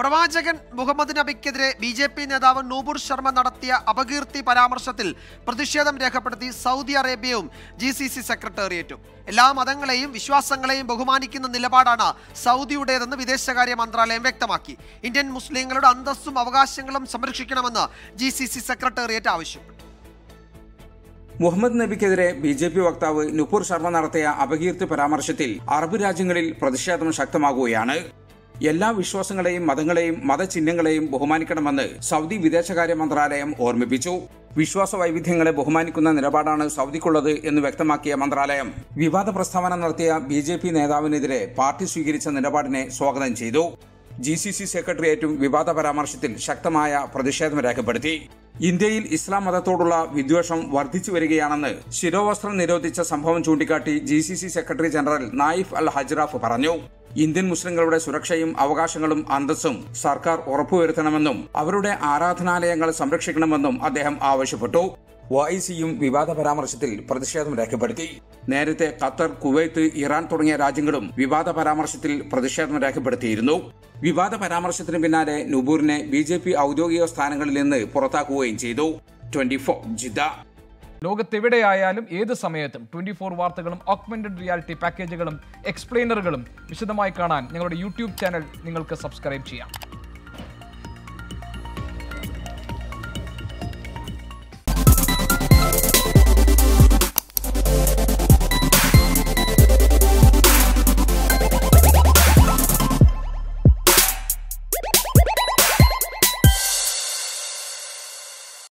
പ്രവാചകൻ മുഹമ്മദ് നബിക്കെതിരെ B J P നേതാവ് നൂപുർ ശർമ്മ നടത്തിയ അപകീർത്തി പരാമർശത്തിൽ പ്രതിഷേധം രേഖപ്പെടുത്തി സൗദി അറേബ്യയും ജി സി സി സെക്രട്ടേറിയറ്റും എല്ലാ മതങ്ങളെയും വിശ്വാസങ്ങളെയും ബഹുമാനിക്കുന്ന നിലപാടാണ് സൗദിയുടേതെന്ന് വിദേശകാര്യ മന്ത്രാലയം വ്യക്തമാക്കി ഇന്ത്യൻ മുസ്ലിങ്ങളുടെ അന്തസ്സും അവകാശങ്ങളും സംരക്ഷിക്കണമെന്ന് ജി സി സി സെക്രട്ടേറിയറ്റ് ആവശ്യപ്പെട്ടു മുഹമ്മദ് നബിക്കെതിരെ ബി ജെ പി വക്താവ് നുപുർ ശർമ്മ നടത്തിയ അപകീർത്തി പരാമർശത്തിൽ അറബ് രാജ്യങ്ങളിൽ പ്രതിഷേധം ശക്തമാകുകയാണ് എല്ലാ വിശ്വാസങ്ങളെയും മതങ്ങളെയും മതചിഹ്നങ്ങളെയും ബഹുമാനിക്കണമെന്ന് സൗദി വിദേശകാര്യ മന്ത്രാലയം ഓർമ്മിപ്പിച്ചു വിശ്വാസ വൈവിധ്യങ്ങളെ ബഹുമാനിക്കുന്ന നിലപാടാണ് സൗദിക്കുള്ളത് എന്ന് വ്യക്തമാക്കിയ മന്ത്രാലയം വിവാദ പ്രസ്താവന നടത്തിയ ബി ജെ പി നേതാവിനെതിരെ പാർട്ടി സ്വീകരിച്ച നിലപാടിനെ സ്വാഗതം ചെയ്തു ജി സി സി സെക്രട്ടേറിയറ്റും വിവാദ പരാമർശത്തിൽ ശക്തമായ പ്രതിഷേധം രേഖപ്പെടുത്തി ഇന്ത്യയിൽ ഇസ്ലാം മതത്തോടുള്ള വിദ്വേഷം വർദ്ധിച്ചു വരികയാണെന്ന് ശിരോവസ്ത്രം നിരോധിച്ച സംഭവം ചൂണ്ടിക്കാട്ടി G C C secretary general Nayef Al Hajraf പറഞ്ഞു ഇന്ത്യൻ മുസ്ലിങ്ങളുടെ സുരക്ഷയും അവകാശങ്ങളും അന്തസ്സും സർക്കാർ ഉറപ്പുവരുത്തണമെന്നും അവരുടെ ആരാധനാലയങ്ങൾ സംരക്ഷിക്കണമെന്നും അദ്ദേഹം ആവശ്യപ്പെട്ടു ഒഐസിയും വിവാദ പരാമർശത്തിൽ പ്രതിഷേധം രേഖപ്പെടുത്തി നേരത്തെ ഖത്തർ കുവൈത്ത് ഇറാൻ തുടങ്ങിയ രാജ്യങ്ങളും വിവാദ പരാമർശത്തിൽ പ്രതിഷേധം രേഖപ്പെടുത്തിയിരുന്നു വിവാദ പരാമർശത്തിന് പിന്നാലെ നുബൂറിനെ ബി ജെ പി ഔദ്യോഗിക സ്ഥാനങ്ങളിൽ നിന്ന് പുറത്താക്കുകയും ചെയ്തു ട്വന്റി ഫോർ ജിദ്ദ ലോകത്തെവിടെയായാലും ഏത് സമയത്തും ട്വന്റി ഫോർ വാർത്തകളും ഓഗ്മെന്റഡ് റിയാലിറ്റി പാക്കേജുകളും എക്സ്പ്ലെയിനറുകളും വിശദമായി കാണാൻ ഞങ്ങളുടെ യൂട്യൂബ് ചാനൽ നിങ്ങൾക്ക് സബ്സ്ക്രൈബ് ചെയ്യാം